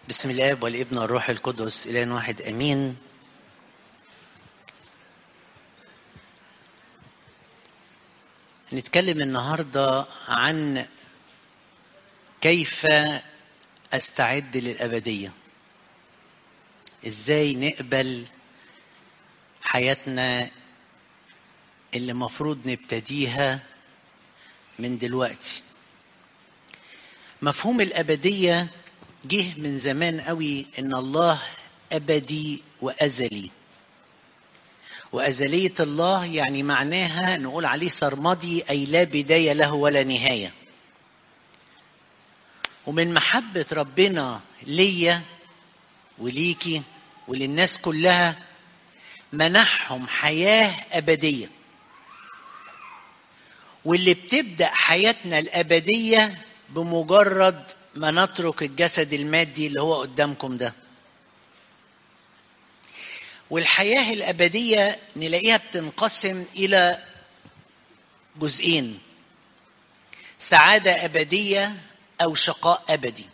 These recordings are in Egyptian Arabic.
بسم الاب والابن والروح القدس اله واحد امين هنتكلم النهارده عن كيف استعد للابديه ازاي نقبل حياتنا اللي مفروض نبتديها من دلوقتي مفهوم الابديه جه من زمان قوي ان الله ابدي وازلي وازليه الله يعني معناها نقول عليه سرمدي اي لا بدايه له ولا نهايه ومن محبه ربنا ليا وليكي وللناس كلها منحهم حياه ابديه واللي بتبدا حياتنا الابديه بمجرد ما نترك الجسد المادي اللي هو قدامكم ده والحياة الأبدية نلاقيها بتنقسم إلى جزئين سعادة أبدية أو شقاء أبدي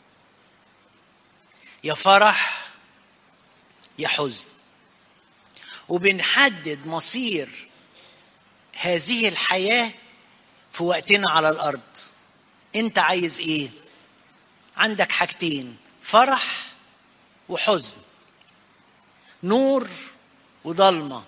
يا فرح يا حزن وبنحدد مصير هذه الحياة في وقتنا على الأرض أنت عايز إيه؟ عندك حاجتين فرح وحزن نور وضلمه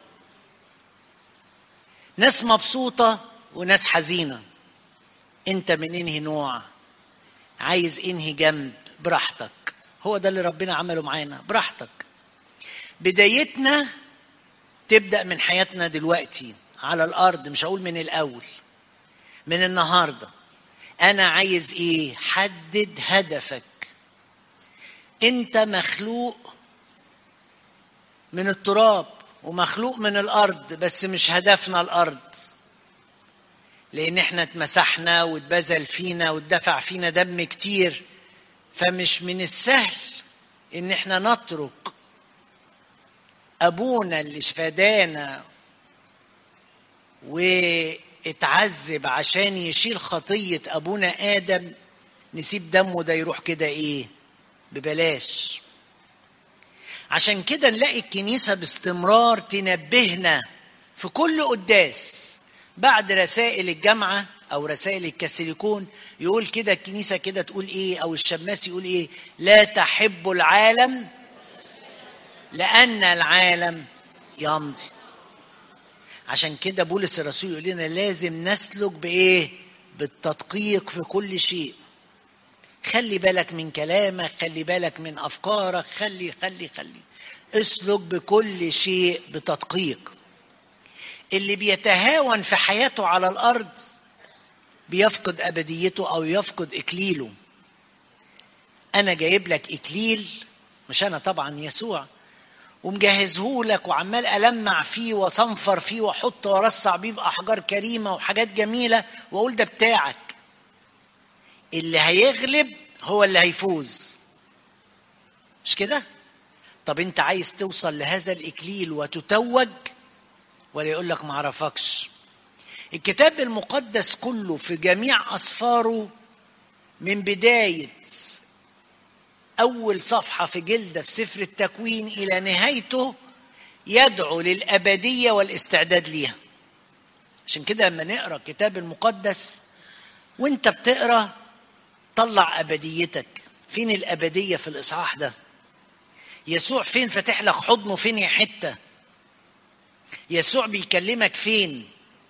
ناس مبسوطه وناس حزينه انت من انهي نوع عايز انهي جنب براحتك هو ده اللي ربنا عمله معانا براحتك بدايتنا تبدا من حياتنا دلوقتي على الارض مش هقول من الاول من النهارده انا عايز ايه حدد هدفك انت مخلوق من التراب ومخلوق من الارض بس مش هدفنا الارض لان احنا اتمسحنا واتبذل فينا واتدفع فينا دم كتير فمش من السهل ان احنا نترك ابونا اللي فدانا واتعذب عشان يشيل خطيه ابونا ادم نسيب دمه ده يروح كده ايه ببلاش عشان كده نلاقي الكنيسه باستمرار تنبهنا في كل قداس بعد رسائل الجامعه او رسائل الكاثوليكون يقول كده الكنيسه كده تقول ايه او الشماس يقول ايه لا تحب العالم لان العالم يمضي عشان كده بولس الرسول يقول لنا لازم نسلك بايه بالتدقيق في كل شيء خلي بالك من كلامك خلي بالك من افكارك خلي خلي خلي اسلك بكل شيء بتدقيق اللي بيتهاون في حياته على الارض بيفقد ابديته او يفقد اكليله انا جايب لك اكليل مش انا طبعا يسوع ومجهزه لك وعمال ألمع فيه وصنفر فيه واحط وارصع بيه باحجار كريمه وحاجات جميله واقول ده بتاعك اللي هيغلب هو اللي هيفوز مش كده طب انت عايز توصل لهذا الاكليل وتتوج ولا يقول لك ما اعرفكش الكتاب المقدس كله في جميع اسفاره من بدايه اول صفحه في جلده في سفر التكوين الى نهايته يدعو للابديه والاستعداد ليها عشان كده لما نقرا الكتاب المقدس وانت بتقرا طلع ابديتك فين الابديه في الاصحاح ده يسوع فين فاتح لك حضنه فين يا حته يسوع بيكلمك فين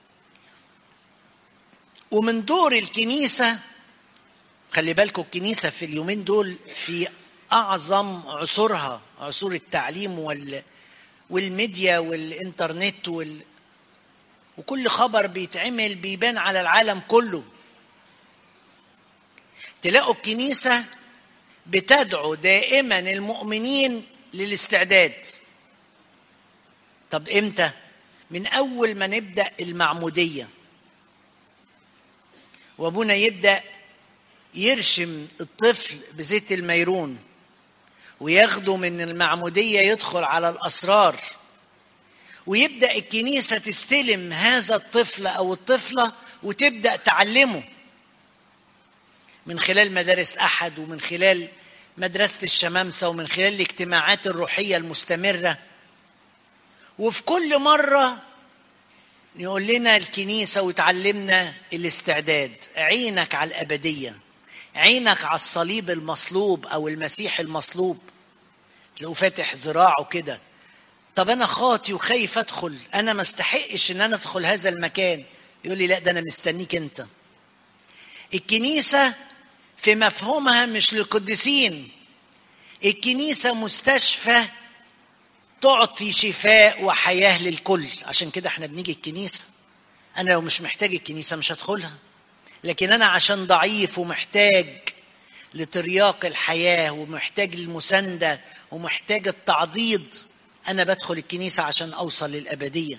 ومن دور الكنيسه خلي بالكم الكنيسه في اليومين دول في اعظم عصورها عصور التعليم وال والميديا والانترنت وال وكل خبر بيتعمل بيبان على العالم كله تلاقوا الكنيسه بتدعو دائما المؤمنين للاستعداد طب امتى من اول ما نبدا المعموديه وابونا يبدا يرشم الطفل بزيت الميرون وياخده من المعموديه يدخل على الاسرار ويبدا الكنيسه تستلم هذا الطفل او الطفله وتبدا تعلمه من خلال مدارس احد ومن خلال مدرسة الشمامسة ومن خلال الاجتماعات الروحية المستمرة وفي كل مرة يقول لنا الكنيسة وتعلمنا الاستعداد عينك على الأبدية عينك على الصليب المصلوب أو المسيح المصلوب تلاقوه فاتح ذراعه كده طب أنا خاطي وخايف أدخل أنا ما استحقش إن أنا أدخل هذا المكان يقول لي لا ده أنا مستنيك أنت الكنيسة في مفهومها مش للقديسين الكنيسة مستشفى تعطي شفاء وحياة للكل عشان كده احنا بنيجي الكنيسة أنا لو مش محتاج الكنيسة مش هدخلها لكن أنا عشان ضعيف ومحتاج لترياق الحياة ومحتاج للمساندة ومحتاج التعضيد أنا بدخل الكنيسة عشان أوصل للأبدية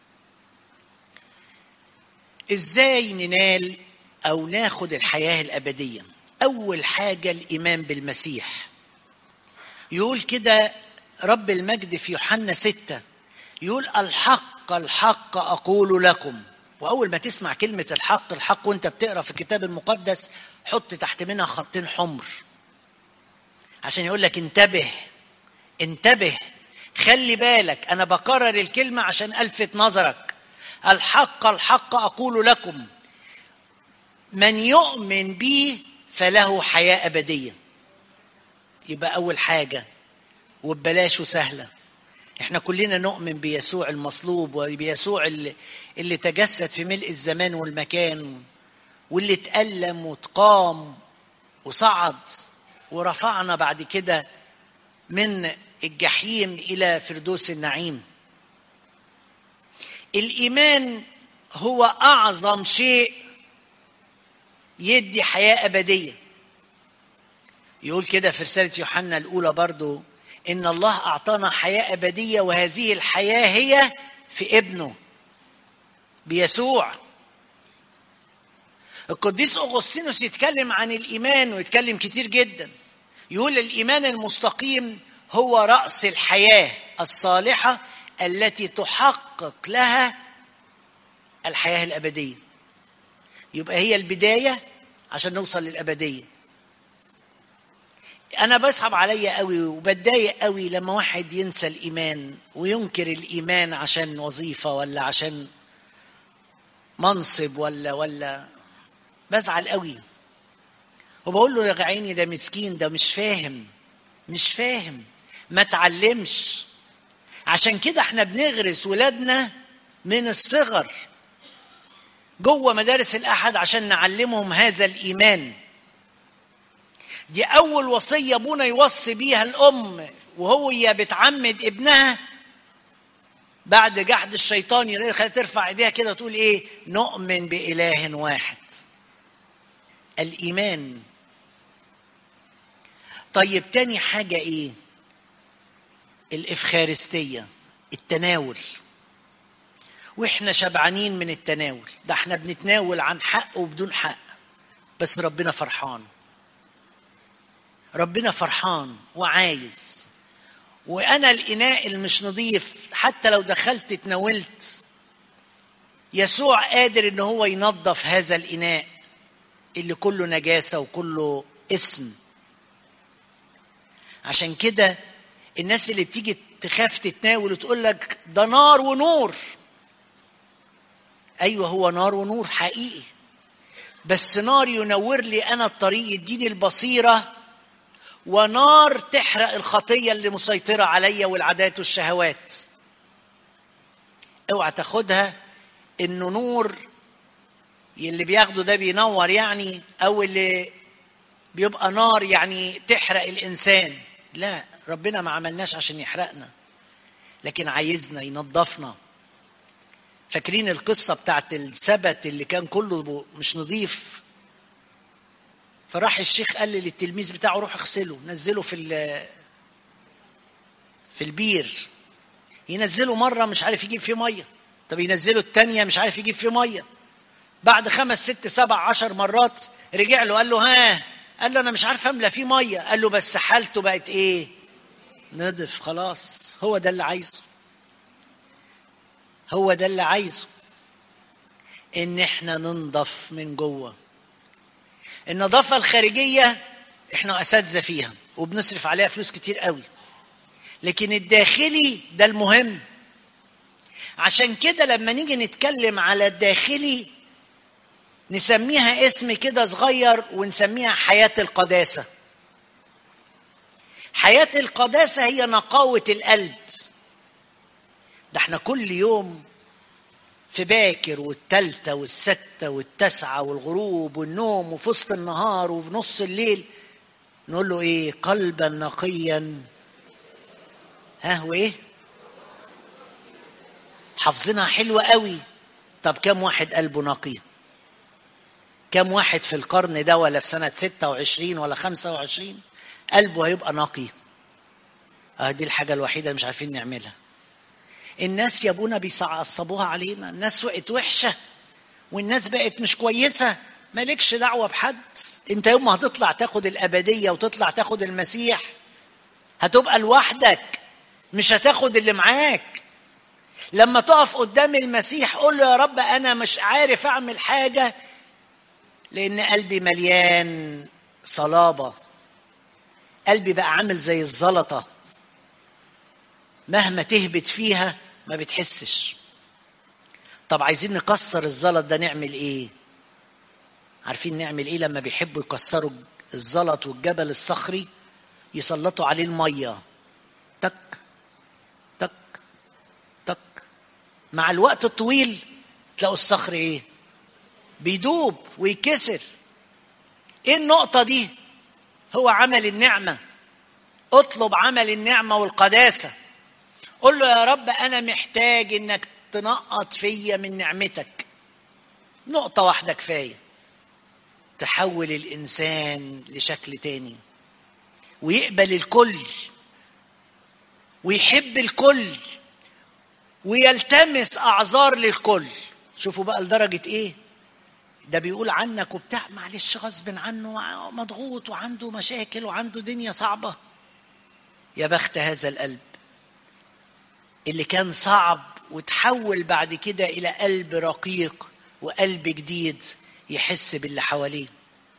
إزاي ننال أو ناخد الحياة الأبدية أول حاجة الإيمان بالمسيح يقول كده رب المجد في يوحنا ستة يقول الحق الحق أقول لكم وأول ما تسمع كلمة الحق الحق وأنت بتقرأ في الكتاب المقدس حط تحت منها خطين حمر عشان يقول لك انتبه انتبه خلي بالك أنا بكرر الكلمة عشان ألفت نظرك الحق الحق أقول لكم من يؤمن بي فله حياة أبدية يبقى أول حاجة وببلاش وسهلة احنا كلنا نؤمن بيسوع المصلوب وبيسوع اللي, اللي تجسد في ملء الزمان والمكان واللي اتألم وتقام وصعد ورفعنا بعد كده من الجحيم إلى فردوس النعيم الإيمان هو أعظم شيء يدي حياة أبدية يقول كده في رسالة يوحنا الأولى برضو إن الله أعطانا حياة أبدية وهذه الحياة هي في ابنه بيسوع القديس أغسطينوس يتكلم عن الإيمان ويتكلم كتير جدا يقول الإيمان المستقيم هو رأس الحياة الصالحة التي تحقق لها الحياة الأبدية يبقى هي البداية عشان نوصل للأبدية أنا بصعب عليا قوي وبتضايق قوي لما واحد ينسى الإيمان وينكر الإيمان عشان وظيفة ولا عشان منصب ولا ولا بزعل قوي وبقول له يا عيني ده مسكين ده مش فاهم مش فاهم ما تعلمش عشان كده احنا بنغرس ولادنا من الصغر جوه مدارس الأحد عشان نعلمهم هذا الإيمان دي أول وصية أبونا يوصي بيها الأم وهو هي بتعمد ابنها بعد جحد الشيطان يخليها ترفع ايديها كده وتقول ايه نؤمن بإله واحد الإيمان طيب تاني حاجة ايه الإفخارستية التناول واحنا شبعانين من التناول ده احنا بنتناول عن حق وبدون حق بس ربنا فرحان ربنا فرحان وعايز وانا الاناء المش نظيف حتى لو دخلت اتناولت يسوع قادر ان هو ينظف هذا الاناء اللي كله نجاسه وكله اسم عشان كده الناس اللي بتيجي تخاف تتناول وتقول لك ده نار ونور ايوه هو نار ونور حقيقي بس نار ينور لي انا الطريق يديني البصيره ونار تحرق الخطيه اللي مسيطره عليا والعادات والشهوات اوعى تاخدها انه نور اللي بياخده ده بينور يعني او اللي بيبقى نار يعني تحرق الانسان لا ربنا ما عملناش عشان يحرقنا لكن عايزنا ينظفنا فاكرين القصه بتاعت السبت اللي كان كله مش نظيف فراح الشيخ قال للتلميذ بتاعه روح اغسله نزله في في البير ينزله مره مش عارف يجيب فيه ميه طب ينزله التانية مش عارف يجيب فيه ميه بعد خمس ست سبع عشر مرات رجع له قال له ها قال له انا مش عارف املى فيه ميه قال له بس حالته بقت ايه نضف خلاص هو ده اللي عايزه هو ده اللي عايزه ان احنا ننضف من جوه النظافه الخارجيه احنا اساتذه فيها وبنصرف عليها فلوس كتير قوي لكن الداخلي ده المهم عشان كده لما نيجي نتكلم على الداخلي نسميها اسم كده صغير ونسميها حياة القداسة حياة القداسة هي نقاوة القلب ده احنا كل يوم في باكر والتالتة والستة والتسعة والغروب والنوم وفي وسط النهار وفي نص الليل نقول له ايه قلبا نقيا ها وايه حافظينها حلوة قوي طب كم واحد قلبه نقي كم واحد في القرن ده ولا في سنة 26 ولا 25 قلبه هيبقى نقي اه دي الحاجة الوحيدة اللي مش عارفين نعملها الناس يا ابونا بيصعصبوها علينا الناس بقت وحشة والناس بقت مش كويسة مالكش دعوة بحد انت يوم ما هتطلع تاخد الأبدية وتطلع تاخد المسيح هتبقى لوحدك مش هتاخد اللي معاك لما تقف قدام المسيح قول له يا رب انا مش عارف اعمل حاجه لان قلبي مليان صلابه قلبي بقى عامل زي الزلطه مهما تهبط فيها ما بتحسش طب عايزين نكسر الزلط ده نعمل ايه عارفين نعمل ايه لما بيحبوا يكسروا الزلط والجبل الصخري يسلطوا عليه الميه تك تك تك مع الوقت الطويل تلاقوا الصخر ايه بيدوب ويكسر ايه النقطة دي هو عمل النعمة اطلب عمل النعمة والقداسة قل له يا رب انا محتاج انك تنقط فيا من نعمتك نقطة واحدة كفاية تحول الانسان لشكل تاني ويقبل الكل ويحب الكل ويلتمس اعذار للكل شوفوا بقى لدرجه ايه ده بيقول عنك وبتاع معلش غصب عنه مضغوط وعنده مشاكل وعنده دنيا صعبه يا بخت هذا القلب اللي كان صعب وتحول بعد كده الى قلب رقيق وقلب جديد يحس باللي حواليه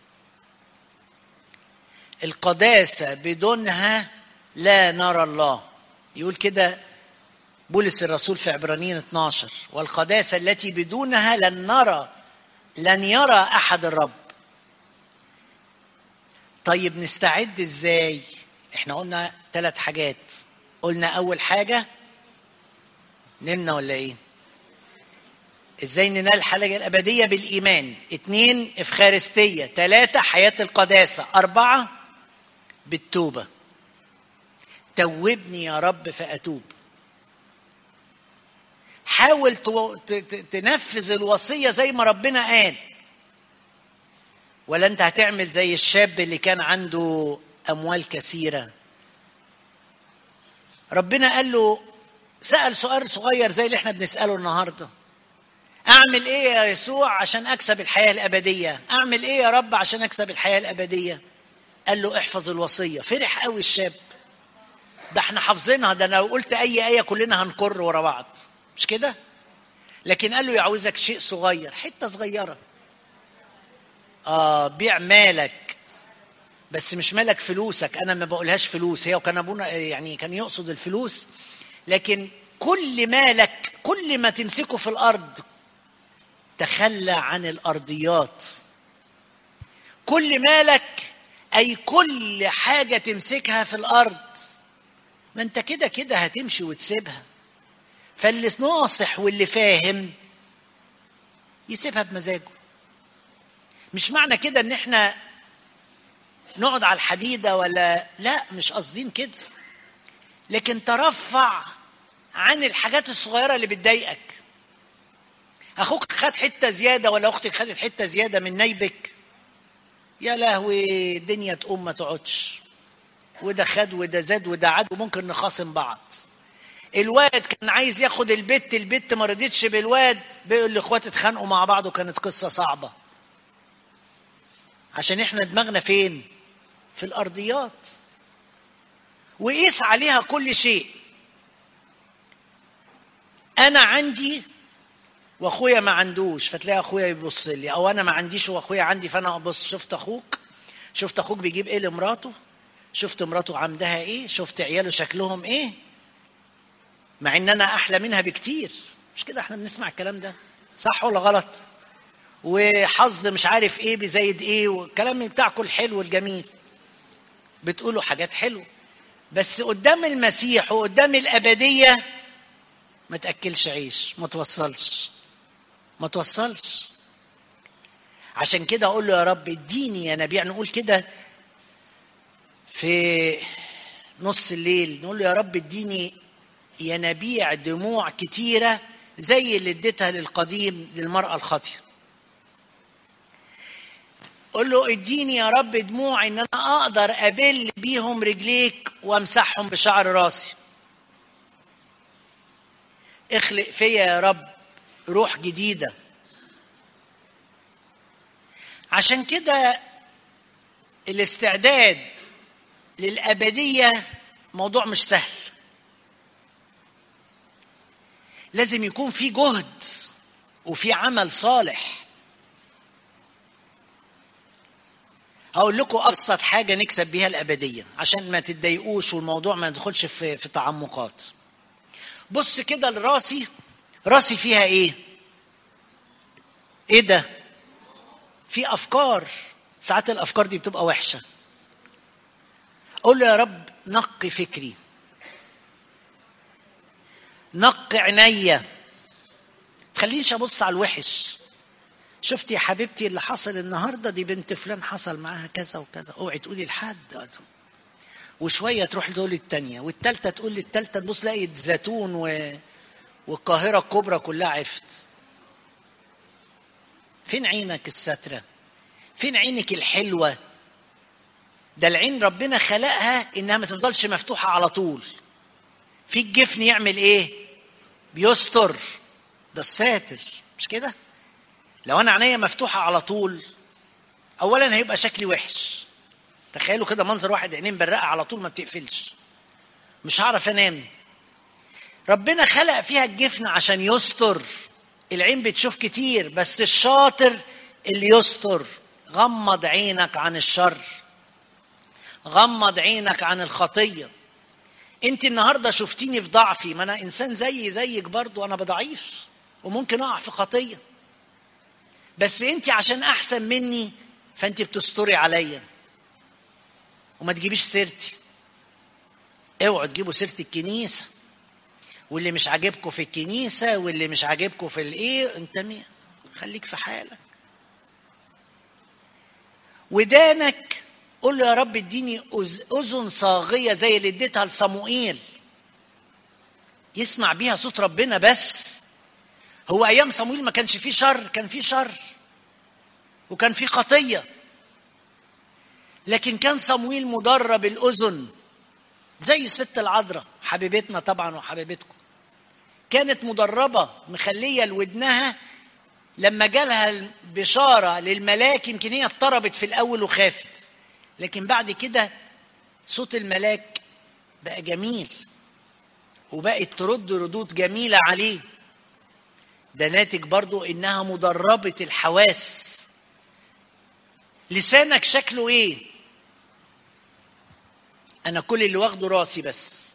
القداسه بدونها لا نرى الله يقول كده بولس الرسول في عبرانيين 12 والقداسة التي بدونها لن نرى لن يرى أحد الرب طيب نستعد ازاي احنا قلنا ثلاث حاجات قلنا أول حاجة نمنا ولا ايه ازاي ننال الحاجة الأبدية بالإيمان اتنين إفخارستية ثلاثة حياة القداسة أربعة بالتوبة توبني يا رب فأتوب حاول تنفذ الوصية زي ما ربنا قال ولا انت هتعمل زي الشاب اللي كان عنده أموال كثيرة ربنا قال له سأل سؤال صغير زي اللي احنا بنسأله النهاردة أعمل إيه يا يسوع عشان أكسب الحياة الأبدية أعمل إيه يا رب عشان أكسب الحياة الأبدية قال له احفظ الوصية فرح قوي الشاب ده احنا حافظينها ده لو قلت اي ايه كلنا هنكر ورا بعض مش كده لكن قال له يعوزك شيء صغير حته صغيره اه بيع مالك بس مش مالك فلوسك انا ما بقولهاش فلوس هي وكان ابونا يعني كان يقصد الفلوس لكن كل مالك كل ما تمسكه في الارض تخلى عن الارضيات كل مالك اي كل حاجه تمسكها في الارض ما انت كده كده هتمشي وتسيبها فاللي ناصح واللي فاهم يسيبها بمزاجه مش معنى كده ان احنا نقعد على الحديدة ولا لا مش قاصدين كده لكن ترفع عن الحاجات الصغيرة اللي بتضايقك اخوك خد حتة زيادة ولا اختك خدت حتة زيادة من نايبك يا لهوي الدنيا تقوم ما تقعدش وده خد وده زاد وده عاد وممكن نخاصم بعض الواد كان عايز ياخد البت البت ما رضيتش بالواد بيقول الاخوات اتخانقوا مع بعض وكانت قصه صعبه عشان احنا دماغنا فين في الارضيات وقيس عليها كل شيء انا عندي واخويا ما عندوش فتلاقي اخويا يبص لي او انا ما عنديش واخويا عندي فانا ابص شفت اخوك شفت اخوك بيجيب ايه لمراته شفت مراته عندها ايه شفت عياله شكلهم ايه مع ان انا احلى منها بكتير مش كده احنا بنسمع الكلام ده صح ولا غلط وحظ مش عارف ايه بزايد ايه والكلام بتاعكم الحلو الجميل بتقولوا حاجات حلوه بس قدام المسيح وقدام الابديه ما تاكلش عيش ما توصلش ما توصلش عشان كده اقول له يا رب اديني يا نبيع نقول كده في نص الليل نقول له يا رب اديني ينابيع دموع كتيرة زي اللي اديتها للقديم للمرأة الخاطية قول له اديني يا رب دموع ان انا اقدر ابل بيهم رجليك وامسحهم بشعر راسي اخلق فيا يا رب روح جديدة عشان كده الاستعداد للأبدية موضوع مش سهل لازم يكون في جهد وفي عمل صالح هقول لكم ابسط حاجه نكسب بيها الابديه عشان ما تتضايقوش والموضوع ما يدخلش في في تعمقات بص كده لراسي راسي فيها ايه ايه ده في افكار ساعات الافكار دي بتبقى وحشه قول له يا رب نقي فكري نقي عينيا تخلينيش ابص على الوحش شفتي يا حبيبتي اللي حصل النهارده دي بنت فلان حصل معاها كذا وكذا اوعي تقولي لحد وشويه تروح تقول التانية والتالتة تقول للتالتة تبص تلاقي زيتون و... والقاهرة الكبرى كلها عرفت فين عينك السترة فين عينك الحلوة ده العين ربنا خلقها انها ما تفضلش مفتوحة على طول في الجفن يعمل ايه بيستر ده الساتر مش كده لو انا عينيا مفتوحة على طول اولا هيبقى شكلي وحش تخيلوا كده منظر واحد عينين برقة على طول ما بتقفلش مش هعرف انام ربنا خلق فيها الجفن عشان يستر العين بتشوف كتير بس الشاطر اللي يستر غمض عينك عن الشر غمض عينك عن الخطيه انت النهارده شفتيني في ضعفي ما انا انسان زي زيك برضو انا بضعيف وممكن اقع في خطيه بس انت عشان احسن مني فانت بتستري عليا وما تجيبيش سيرتي اوعوا تجيبوا سيره الكنيسه واللي مش عاجبكم في الكنيسه واللي مش عاجبكم في الايه انت مين خليك في حالك ودانك قول له يا رب اديني اذن صاغيه زي اللي اديتها لصموئيل يسمع بيها صوت ربنا بس هو ايام صموئيل ما كانش فيه شر كان فيه شر وكان فيه خطيه لكن كان صمويل مدرب الاذن زي الست العذراء حبيبتنا طبعا وحبيبتكم كانت مدربه مخليه لودنها لما جالها البشاره للملاك يمكن هي اضطربت في الاول وخافت لكن بعد كده صوت الملاك بقى جميل وبقت ترد ردود جميله عليه ده ناتج برضو انها مدربه الحواس لسانك شكله ايه انا كل اللي واخده راسي بس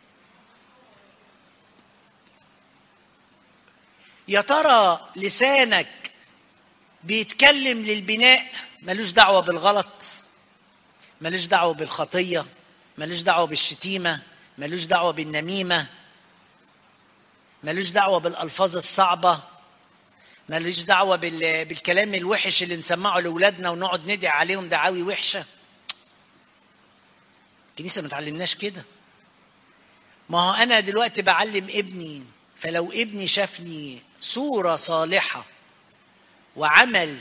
يا ترى لسانك بيتكلم للبناء ملوش دعوه بالغلط ملوش دعوه بالخطيه ملوش دعوه بالشتيمه ملوش دعوه بالنميمه ملوش دعوه بالالفاظ الصعبه ملوش دعوه بالكلام الوحش اللي نسمعه لاولادنا ونقعد ندعي عليهم دعاوي وحشه الكنيسه ما تعلمناش كده ما هو انا دلوقتي بعلم ابني فلو ابني شافني صوره صالحه وعمل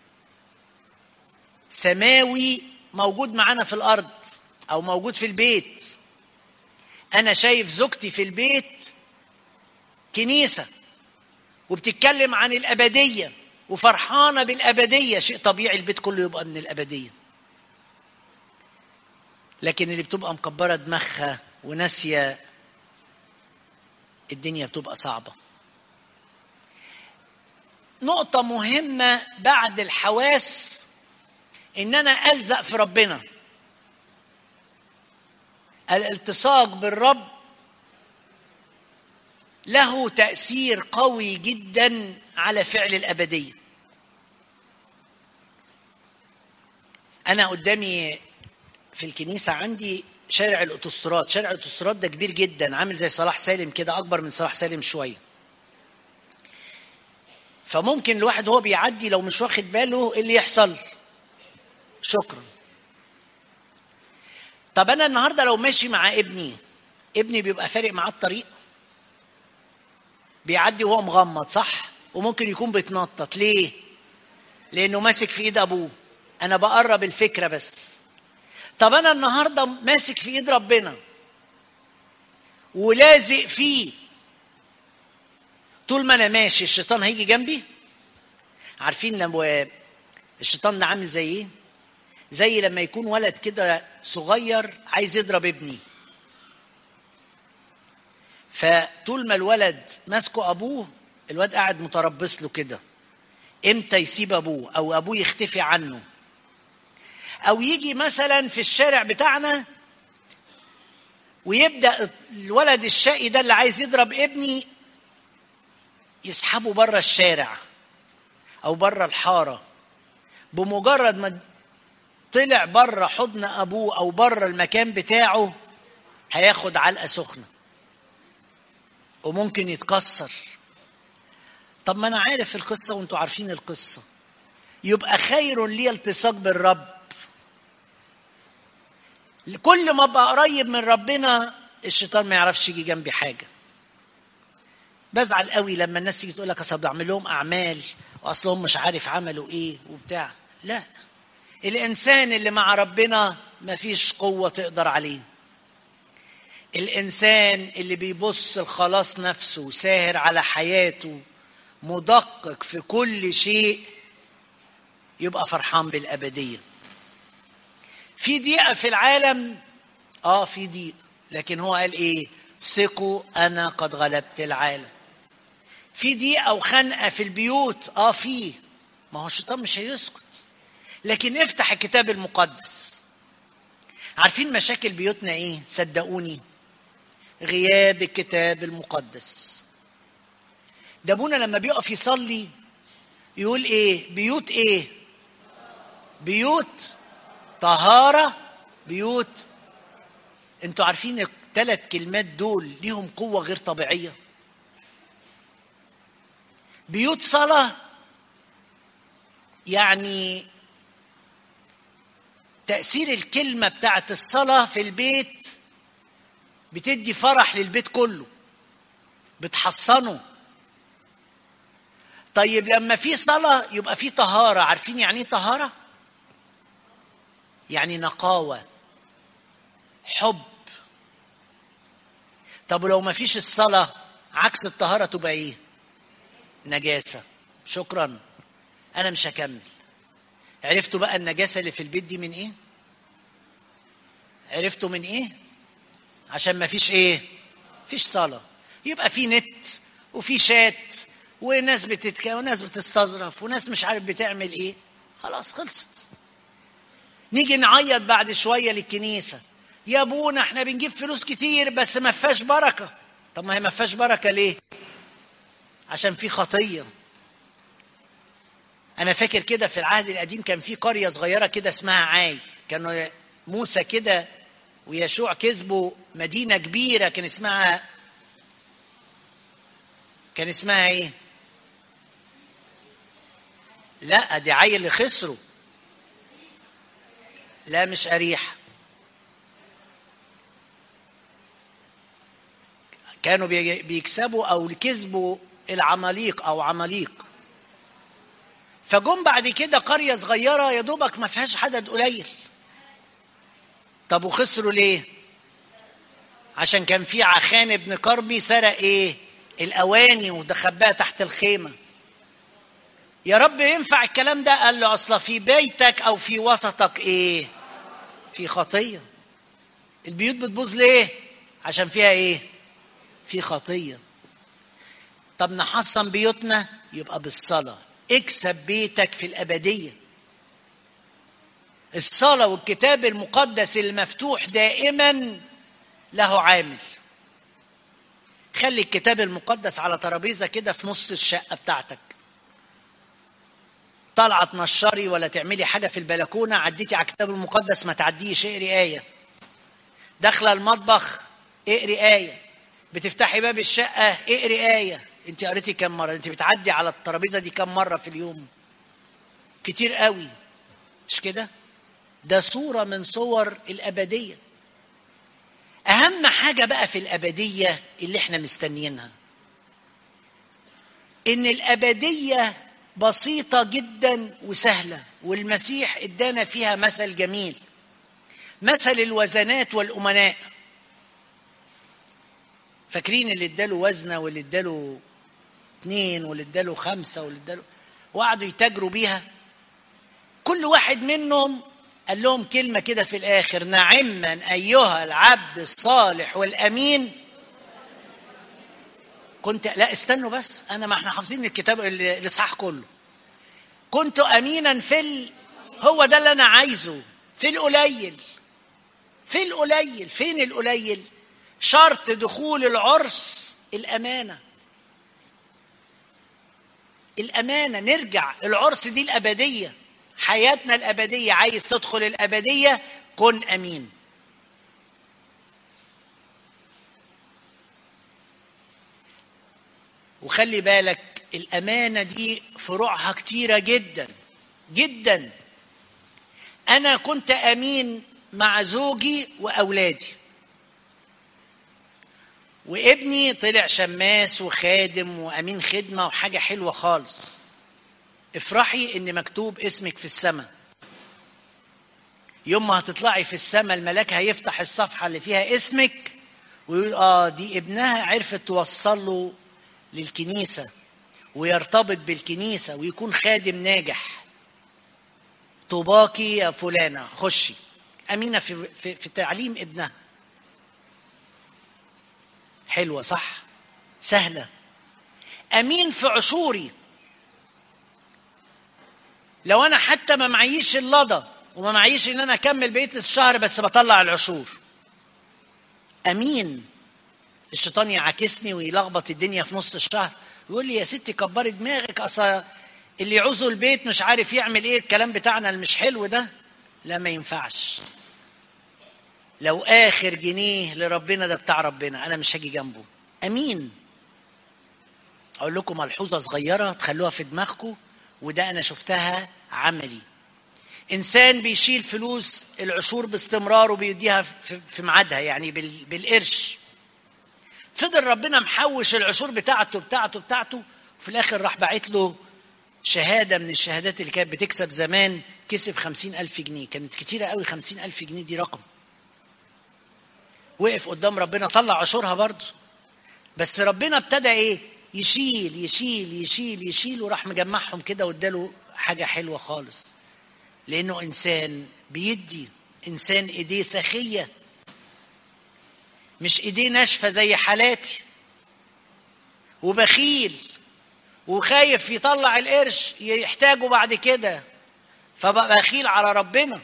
سماوي موجود معانا في الارض او موجود في البيت انا شايف زوجتي في البيت كنيسه وبتتكلم عن الابديه وفرحانه بالابديه شيء طبيعي البيت كله يبقى من الابديه لكن اللي بتبقى مكبره دماغها وناسيه الدنيا بتبقى صعبه نقطه مهمه بعد الحواس ان انا الزق في ربنا الالتصاق بالرب له تاثير قوي جدا على فعل الابديه انا قدامي في الكنيسه عندي شارع الاوتوستراد شارع الاوتوستراد ده كبير جدا عامل زي صلاح سالم كده اكبر من صلاح سالم شويه فممكن الواحد وهو بيعدي لو مش واخد باله ايه اللي يحصل شكرا طب انا النهارده لو ماشي مع ابني ابني بيبقى فارق معاه الطريق بيعدي وهو مغمض صح وممكن يكون بيتنطط ليه لانه ماسك في ايد ابوه انا بقرب الفكره بس طب انا النهارده ماسك في ايد ربنا ولازق فيه طول ما انا ماشي الشيطان هيجي جنبي عارفين لما الشيطان ده عامل زي ايه زي لما يكون ولد كده صغير عايز يضرب ابني فطول ما الولد ماسكه ابوه الواد قاعد متربص له كده امتى يسيب ابوه او ابوه يختفي عنه او يجي مثلا في الشارع بتاعنا ويبدا الولد الشقي ده اللي عايز يضرب ابني يسحبه بره الشارع او بره الحاره بمجرد ما طلع بره حضن ابوه او بره المكان بتاعه هياخد علقه سخنه وممكن يتكسر طب ما انا عارف القصه وانتوا عارفين القصه يبقى خير لي التصاق بالرب كل ما ابقى قريب من ربنا الشيطان ما يعرفش يجي جنبي حاجه بزعل قوي لما الناس تيجي تقول لك اصل بعمل لهم اعمال واصلهم مش عارف عملوا ايه وبتاع لا الانسان اللي مع ربنا مفيش قوه تقدر عليه الانسان اللي بيبص لخلاص نفسه ساهر على حياته مدقق في كل شيء يبقى فرحان بالابديه في ضيقه في العالم اه في ضيق لكن هو قال ايه ثقوا انا قد غلبت العالم في ضيقه وخنقه في البيوت اه في ما هو الشيطان مش هيسكت لكن افتح الكتاب المقدس عارفين مشاكل بيوتنا ايه صدقوني غياب الكتاب المقدس ده ابونا لما بيقف يصلي يقول ايه بيوت ايه بيوت طهارة بيوت انتوا عارفين الثلاث كلمات دول ليهم قوة غير طبيعية بيوت صلاة يعني تأثير الكلمة بتاعت الصلاة في البيت بتدي فرح للبيت كله بتحصنه طيب لما في صلاة يبقى في طهارة عارفين يعني ايه طهارة؟ يعني نقاوة حب طب ولو ما فيش الصلاة عكس الطهارة تبقى ايه؟ نجاسة شكرا أنا مش هكمل عرفتوا بقى النجاسة اللي في البيت دي من ايه؟ عرفتوا من ايه؟ عشان ما فيش ايه؟ فيش صلاة يبقى في نت وفي شات وناس بتتك وناس بتستظرف وناس مش عارف بتعمل ايه خلاص خلصت نيجي نعيط بعد شويه للكنيسه يا ابونا احنا بنجيب فلوس كتير بس ما فيهاش بركه طب ما هي ما فيهاش بركه ليه عشان في خطيه انا فاكر كده في العهد القديم كان في قريه صغيره كده اسمها عاي كانوا موسى كده ويشوع كسبوا مدينه كبيره كان اسمها كان اسمها ايه لا دي عيل اللي خسروا لا مش أريح كانوا بيكسبوا أو كسبوا العماليق أو عماليق فجم بعد كده قرية صغيرة يا دوبك ما فيهاش عدد قليل طب وخسروا ليه؟ عشان كان في عخان ابن كربي سرق ايه؟ الأواني ودخباها تحت الخيمة يا رب ينفع الكلام ده قال له اصل في بيتك او في وسطك ايه في خطيه البيوت بتبوظ ليه عشان فيها ايه في خطيه طب نحصن بيوتنا يبقى بالصلاه اكسب بيتك في الابديه الصلاة والكتاب المقدس المفتوح دائما له عامل خلي الكتاب المقدس على ترابيزة كده في نص الشقة بتاعتك طالعة تنشري ولا تعملي حاجة في البلكونة عديتي على الكتاب المقدس ما تعديش اقري آية داخلة المطبخ اقري آية بتفتحي باب الشقة اقري آية انت قريتي كم مرة انت بتعدي على الترابيزة دي كم مرة في اليوم كتير قوي مش كده ده صورة من صور الأبدية أهم حاجة بقى في الأبدية اللي احنا مستنيينها إن الأبدية بسيطة جدا وسهلة والمسيح ادانا فيها مثل جميل مثل الوزنات والأمناء فاكرين اللي اداله وزنة واللي اداله اتنين واللي اداله خمسة واللي اداله وقعدوا يتاجروا بيها كل واحد منهم قال لهم كلمة كده في الآخر نعما أيها العبد الصالح والأمين كنت لا استنوا بس أنا ما احنا حافظين الكتاب الإصحاح كله كنت أمينا في ال... هو ده اللي أنا عايزه في القليل في القليل فين القليل شرط دخول العرس الأمانة الأمانة نرجع العرس دي الأبدية حياتنا الأبدية عايز تدخل الأبدية كن أمين وخلي بالك الأمانة دي فروعها كتيرة جدا جدا أنا كنت أمين مع زوجي وأولادي وابني طلع شماس وخادم وأمين خدمة وحاجة حلوة خالص افرحي ان مكتوب اسمك في السماء يوم ما هتطلعي في السماء الملاك هيفتح الصفحه اللي فيها اسمك ويقول اه دي ابنها عرفت توصل له للكنيسه ويرتبط بالكنيسه ويكون خادم ناجح طوباكي يا فلانه خشي امينه في, في, في تعليم ابنها حلوه صح سهله امين في عشوري لو انا حتى ما معيش اللضى وما معيش ان انا اكمل بقيه الشهر بس بطلع العشور امين الشيطان يعاكسني ويلخبط الدنيا في نص الشهر يقول لي يا ستي كبري دماغك اصل اللي يعوزه البيت مش عارف يعمل ايه الكلام بتاعنا اللي مش حلو ده لا ما ينفعش لو اخر جنيه لربنا ده بتاع ربنا انا مش هاجي جنبه امين اقول لكم ملحوظه صغيره تخلوها في دماغكم وده انا شفتها عملي انسان بيشيل فلوس العشور باستمرار وبيديها في ميعادها يعني بالقرش فضل ربنا محوش العشور بتاعته بتاعته بتاعته وفي الاخر راح باعت له شهاده من الشهادات اللي كانت بتكسب زمان كسب خمسين ألف جنيه كانت كتيرة قوي خمسين ألف جنيه دي رقم وقف قدام ربنا طلع عشورها برضه بس ربنا ابتدى ايه يشيل يشيل يشيل يشيل وراح مجمعهم كده واداله حاجه حلوه خالص لانه انسان بيدي انسان ايديه سخيه مش ايديه ناشفه زي حالاتي وبخيل وخايف يطلع القرش يحتاجه بعد كده فبقى بخيل على ربنا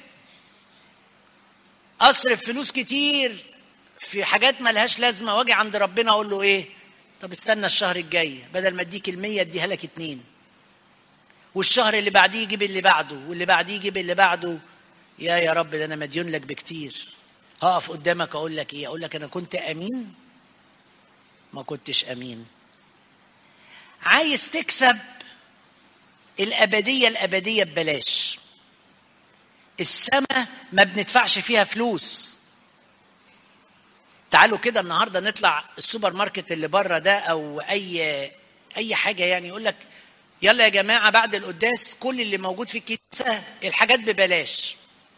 اصرف فلوس كتير في حاجات ملهاش لازمه واجي عند ربنا اقول له ايه طب استنى الشهر الجاي بدل ما اديك المية اديها لك اتنين والشهر اللي بعديه يجيب اللي بعده واللي بعديه يجيب اللي بعده يا يا رب ده انا مديون لك بكتير هقف قدامك اقول لك ايه اقول لك انا كنت امين ما كنتش امين عايز تكسب الابديه الابديه ببلاش السماء ما بندفعش فيها فلوس تعالوا كده النهارده نطلع السوبر ماركت اللي بره ده او اي اي حاجه يعني يقول لك يلا يا جماعه بعد القداس كل اللي موجود في الكنيسه الحاجات ببلاش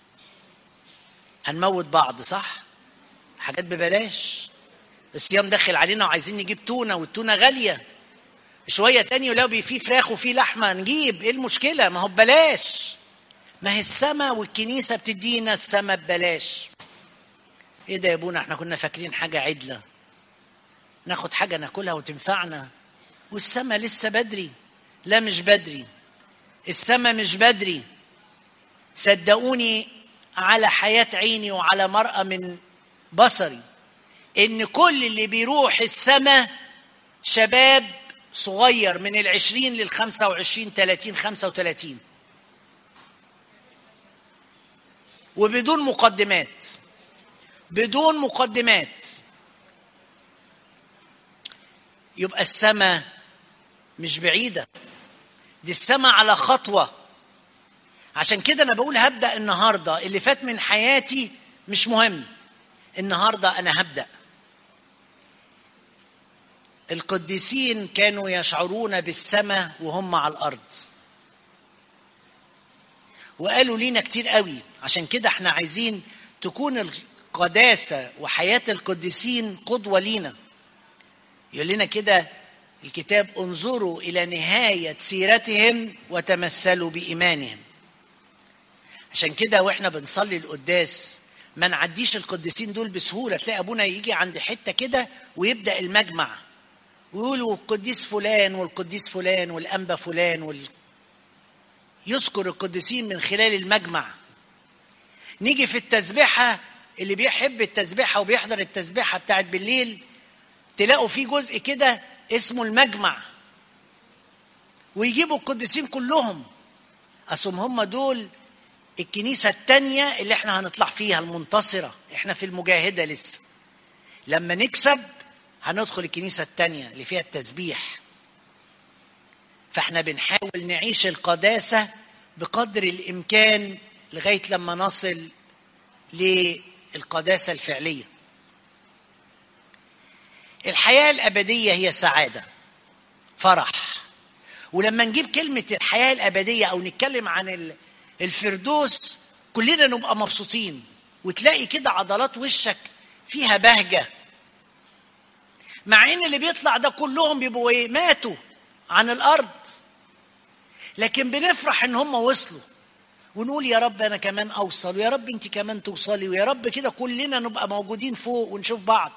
هنموت بعض صح حاجات ببلاش الصيام داخل علينا وعايزين نجيب تونه والتونه غاليه شويه تاني ولو في فراخ وفي لحمه نجيب ايه المشكله ما هو ببلاش ما هي السماء والكنيسه بتدينا السماء ببلاش ايه ده يا ابونا احنا كنا فاكرين حاجه عدله ناخد حاجه ناكلها وتنفعنا والسماء لسه بدري لا مش بدري السماء مش بدري صدقوني على حياة عيني وعلى مرأة من بصري إن كل اللي بيروح السماء شباب صغير من العشرين للخمسة وعشرين تلاتين خمسة وتلاتين وبدون مقدمات بدون مقدمات يبقى السماء مش بعيدة دي السماء على خطوة عشان كده أنا بقول هبدأ النهاردة اللي فات من حياتي مش مهم النهاردة أنا هبدأ القديسين كانوا يشعرون بالسماء وهم على الأرض وقالوا لينا كتير قوي عشان كده احنا عايزين تكون القداسة وحياة القديسين قدوة لينا يقول لنا كده الكتاب انظروا إلى نهاية سيرتهم وتمثلوا بإيمانهم عشان كده واحنا بنصلي القداس ما نعديش القديسين دول بسهولة تلاقي أبونا يجي عند حتة كده ويبدأ المجمع ويقولوا القديس فلان والقديس فلان والأنبا فلان وال... يذكر القديسين من خلال المجمع نيجي في التسبيحة اللي بيحب التسبيحة وبيحضر التسبيحة بتاعت بالليل تلاقوا في جزء كده اسمه المجمع ويجيبوا القديسين كلهم أصم هم دول الكنيسة التانية اللي احنا هنطلع فيها المنتصرة احنا في المجاهدة لسه لما نكسب هندخل الكنيسة التانية اللي فيها التسبيح فاحنا بنحاول نعيش القداسة بقدر الإمكان لغاية لما نصل للقداسة الفعلية الحياة الأبدية هي سعادة فرح ولما نجيب كلمة الحياة الأبدية أو نتكلم عن الفردوس كلنا نبقى مبسوطين وتلاقي كده عضلات وشك فيها بهجة مع ان اللي بيطلع ده كلهم بيبقوا ايه ماتوا عن الارض لكن بنفرح ان هم وصلوا ونقول يا رب انا كمان اوصل ويا رب انت كمان توصلي ويا رب كده كلنا نبقى موجودين فوق ونشوف بعض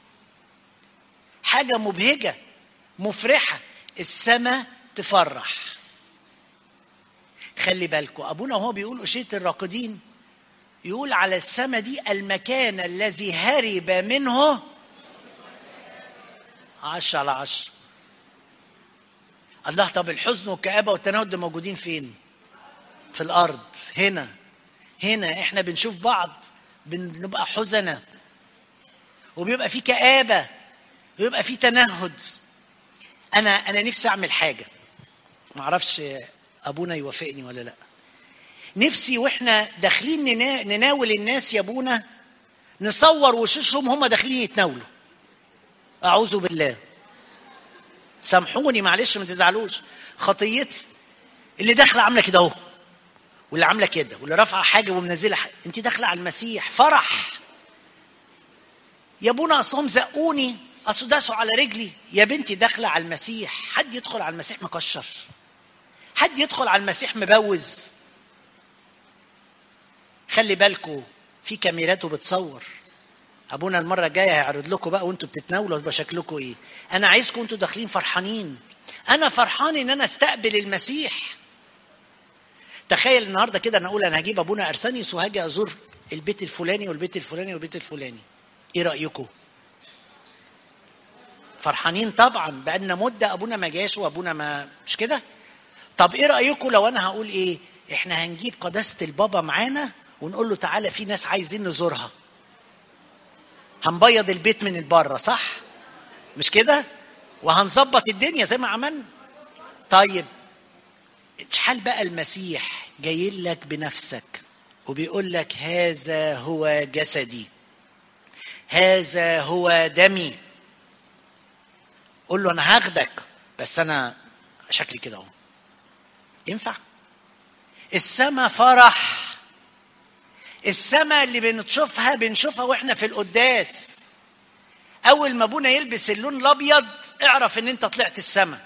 حاجه مبهجه مفرحه السماء تفرح خلي بالكم ابونا وهو بيقول اشيه الراقدين يقول على السماء دي المكان الذي هرب منه عشرة على عشرة الله طب الحزن والكآبة والتنهد ده موجودين فين؟ في الأرض هنا هنا احنا بنشوف بعض بنبقى حزنة وبيبقى في كآبة ويبقى في تنهد أنا أنا نفسي أعمل حاجة ما أعرفش أبونا يوافقني ولا لأ نفسي واحنا داخلين نناول الناس يا ابونا نصور وشوشهم هم داخلين يتناولوا اعوذ بالله سامحوني معلش ما تزعلوش خطيتي اللي داخله عامله كده اهو واللي عامله كده واللي رافعه حاجه ومنزله حاجه انت داخله على المسيح فرح يا ابونا اصلهم زقوني اصل داسوا على رجلي يا بنتي داخله على المسيح حد يدخل على المسيح مكشر حد يدخل على المسيح مبوز خلي بالكم في كاميرات وبتصور ابونا المره الجايه هيعرض لكم بقى وانتوا بتتناولوا يبقى شكلكم ايه انا عايزكم انتوا داخلين فرحانين انا فرحان ان انا استقبل المسيح تخيل النهارده كده انا اقول انا هجيب ابونا ارسانيوس وهاجي ازور البيت الفلاني والبيت الفلاني والبيت الفلاني ايه رايكم فرحانين طبعا بقالنا مده ابونا ما جاش وابونا ما مش كده طب ايه رايكم لو انا هقول ايه احنا هنجيب قداسه البابا معانا ونقول له تعالى في ناس عايزين نزورها هنبيض البيت من بره صح مش كده وهنظبط الدنيا زي ما عملنا طيب اشحال بقى المسيح جاي لك بنفسك وبيقول لك هذا هو جسدي هذا هو دمي قول له انا هاخدك بس انا شكلي كده اهو ينفع السما فرح السما اللي بنشوفها بنشوفها واحنا في القداس اول ما ابونا يلبس اللون الابيض اعرف ان انت طلعت السما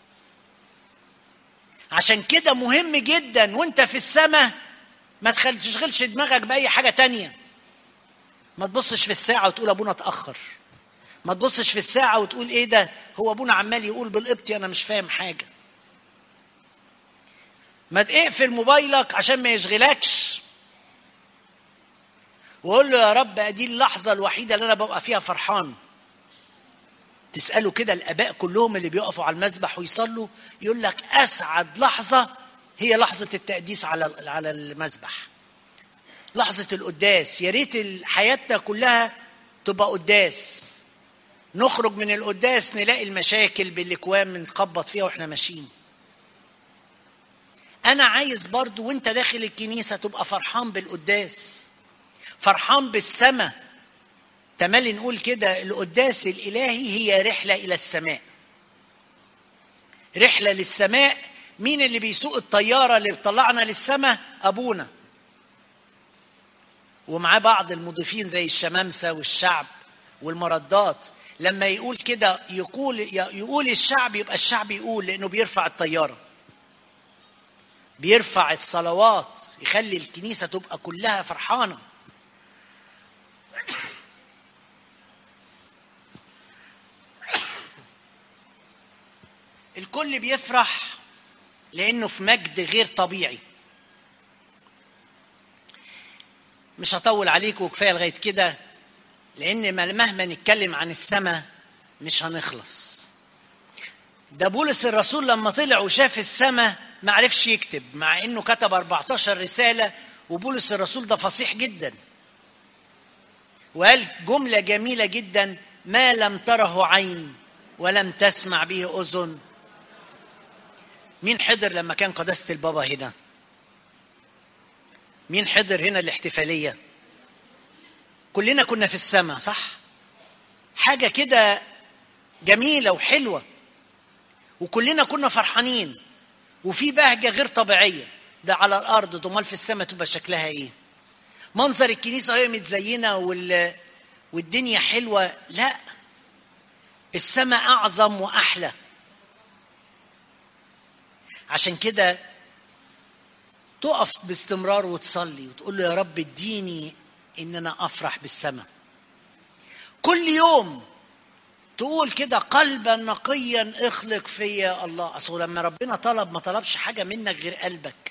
عشان كده مهم جدا وانت في السما ما تشغلش دماغك باي حاجه تانية ما تبصش في الساعه وتقول ابونا اتاخر ما تبصش في الساعه وتقول ايه ده هو ابونا عمال يقول بالقبطي انا مش فاهم حاجه ما تقفل موبايلك عشان ما يشغلكش واقول له يا رب دي اللحظه الوحيده اللي انا ببقى فيها فرحان تساله كده الاباء كلهم اللي بيقفوا على المسبح ويصلوا يقول لك اسعد لحظه هي لحظه التقديس على على المسبح لحظه القداس يا ريت حياتنا كلها تبقى قداس نخرج من القداس نلاقي المشاكل بالاكوام بنخبط فيها واحنا ماشيين انا عايز برضو وانت داخل الكنيسه تبقى فرحان بالقداس فرحان بالسماء تملي نقول كده القداس الالهي هي رحله الى السماء رحله للسماء مين اللي بيسوق الطياره اللي بتطلعنا للسماء ابونا ومعاه بعض المضيفين زي الشمامسه والشعب والمردات لما يقول كده يقول يقول الشعب يبقى الشعب يقول لانه بيرفع الطياره بيرفع الصلوات يخلي الكنيسه تبقى كلها فرحانه الكل بيفرح لانه في مجد غير طبيعي مش هطول عليكم وكفايه لغايه كده لان مهما نتكلم عن السماء مش هنخلص ده بولس الرسول لما طلع وشاف السماء ما عرفش يكتب مع انه كتب 14 رساله وبولس الرسول ده فصيح جدا وقال جمله جميله جدا ما لم تره عين ولم تسمع به اذن مين حضر لما كان قداسه البابا هنا مين حضر هنا الاحتفاليه كلنا كنا في السماء صح حاجه كده جميله وحلوه وكلنا كنا فرحانين وفي بهجه غير طبيعيه ده على الارض امال في السماء تبقى شكلها ايه منظر الكنيسه وهي متزينه وال... والدنيا حلوه لا السماء اعظم واحلى عشان كده تقف باستمرار وتصلي وتقول له يا رب اديني ان انا افرح بالسماء كل يوم تقول كده قلبا نقيا اخلق فيا الله اصل لما ربنا طلب ما طلبش حاجه منك غير قلبك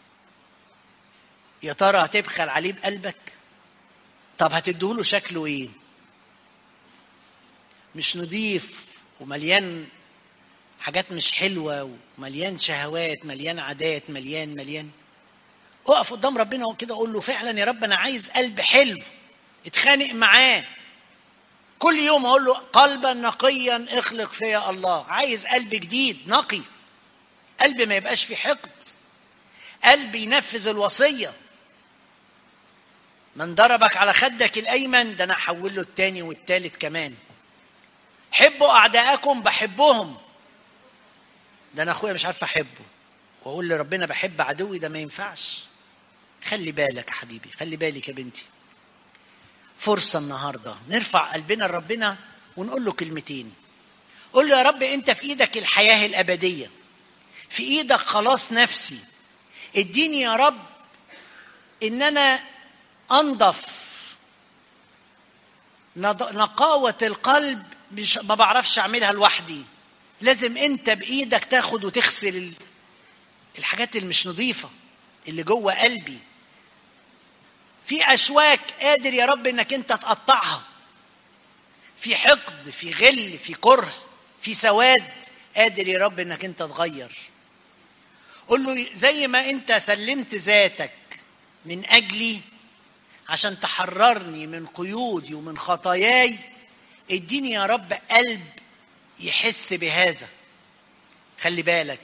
يا ترى هتبخل عليه بقلبك طب هتديهوله شكله ايه مش نضيف ومليان حاجات مش حلوه ومليان شهوات مليان عادات مليان مليان اقف قدام ربنا كده قول له فعلا يا رب انا عايز قلب حلو اتخانق معاه كل يوم اقول له قلبا نقيا اخلق فيا الله عايز قلب جديد نقي قلب ما يبقاش فيه حقد قلب ينفذ الوصيه من ضربك على خدك الايمن ده انا احول له التاني والتالت كمان حبوا اعداءكم بحبهم ده انا اخويا مش عارف احبه واقول لربنا بحب عدوي ده ما ينفعش خلي بالك يا حبيبي خلي بالك يا بنتي فرصة النهاردة نرفع قلبنا لربنا ونقول له كلمتين قول له يا رب انت في ايدك الحياة الابدية في ايدك خلاص نفسي اديني يا رب ان انا انضف نقاوة القلب مش ما بعرفش اعملها لوحدي لازم انت بايدك تاخد وتغسل الحاجات اللي مش نظيفة اللي جوه قلبي في اشواك قادر يا رب انك انت تقطعها في حقد في غل في كره في سواد قادر يا رب انك انت تغير قول له زي ما انت سلمت ذاتك من اجلي عشان تحررني من قيودي ومن خطاياي اديني يا رب قلب يحس بهذا خلي بالك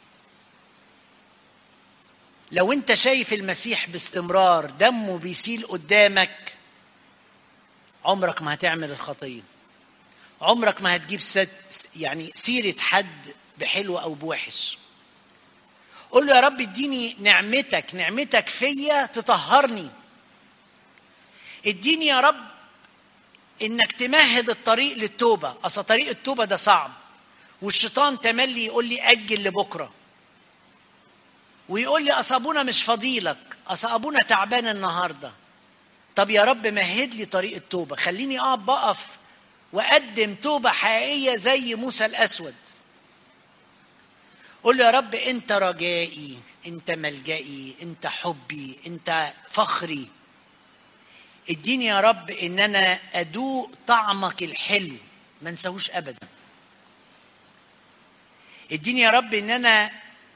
لو انت شايف المسيح باستمرار دمه بيسيل قدامك عمرك ما هتعمل الخطيه عمرك ما هتجيب ست يعني سيره حد بحلو او بوحش قول له يا رب اديني نعمتك نعمتك فيا تطهرني اديني يا رب انك تمهد الطريق للتوبه اصل طريق التوبه ده صعب والشيطان تملي يقول لي اجل لبكره ويقول لي اصل ابونا مش فضيلك اصل ابونا تعبان النهارده طب يا رب مهد لي طريق التوبه خليني اقف بقف واقدم توبه حقيقيه زي موسى الاسود قول له يا رب انت رجائي انت ملجئي انت حبي انت فخري اديني يا رب ان انا ادوق طعمك الحلو ما انساهوش ابدا اديني يا رب ان انا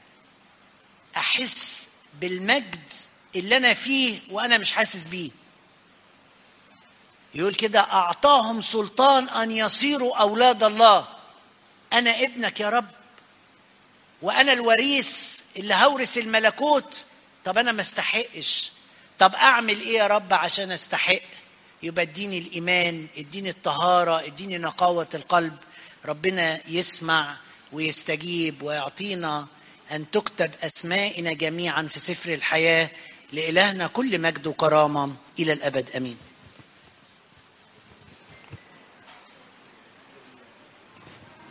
احس بالمجد اللي انا فيه وانا مش حاسس بيه يقول كده اعطاهم سلطان ان يصيروا اولاد الله انا ابنك يا رب وانا الوريث اللي هورث الملكوت طب انا ما استحقش طب اعمل ايه يا رب عشان استحق يبقى اديني الايمان اديني الطهاره اديني نقاوه القلب ربنا يسمع ويستجيب ويعطينا ان تكتب اسمائنا جميعا في سفر الحياه لالهنا كل مجد وكرامه الى الابد امين